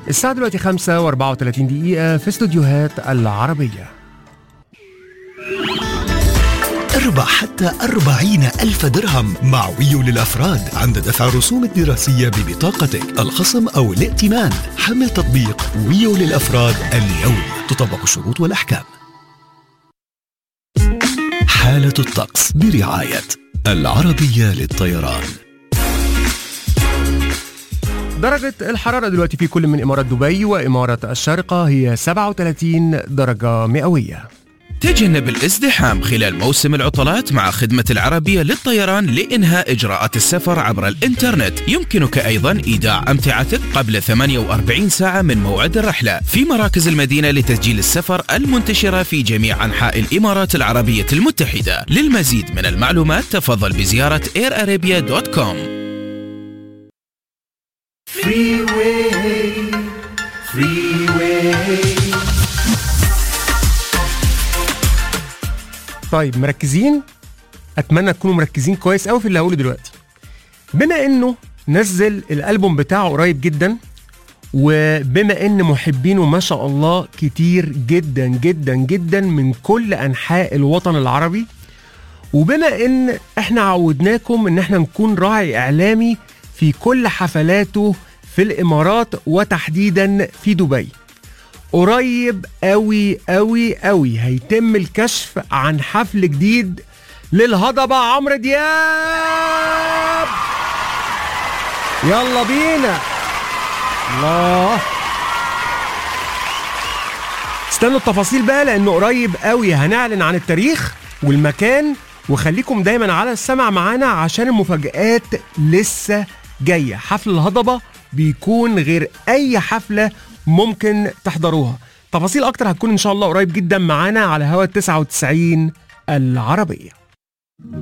الساعة دلوقتي 5 و34 دقيقة في استوديوهات العربية اربح حتى أربعين ألف درهم مع ويو للأفراد عند دفع الرسوم الدراسية ببطاقتك الخصم أو الائتمان حمل تطبيق ويو للأفراد اليوم تطبق الشروط والأحكام حالة الطقس برعاية العربية للطيران درجة الحرارة دلوقتي في كل من إمارة دبي وإمارة الشارقة هي 37 درجة مئوية تجنب الازدحام خلال موسم العطلات مع خدمة العربية للطيران لإنهاء إجراءات السفر عبر الإنترنت يمكنك أيضا إيداع أمتعتك قبل 48 ساعة من موعد الرحلة في مراكز المدينة لتسجيل السفر المنتشرة في جميع أنحاء الإمارات العربية المتحدة للمزيد من المعلومات تفضل بزيارة airarabia.com طيب مركزين اتمنى تكونوا مركزين كويس قوي في اللي هقوله دلوقتي بما انه نزل الالبوم بتاعه قريب جدا وبما ان محبينه ما شاء الله كتير جدا جدا جدا من كل انحاء الوطن العربي وبما ان احنا عودناكم ان احنا نكون راعي اعلامي في كل حفلاته في الامارات وتحديدا في دبي قريب قوي قوي قوي هيتم الكشف عن حفل جديد للهضبة عمرو دياب يلا بينا الله استنوا التفاصيل بقى لانه قريب قوي هنعلن عن التاريخ والمكان وخليكم دايما على السمع معانا عشان المفاجآت لسه جاية حفل الهضبة بيكون غير اي حفلة ممكن تحضروها تفاصيل اكتر هتكون ان شاء الله قريب جدا معانا على هوا 99 العربيه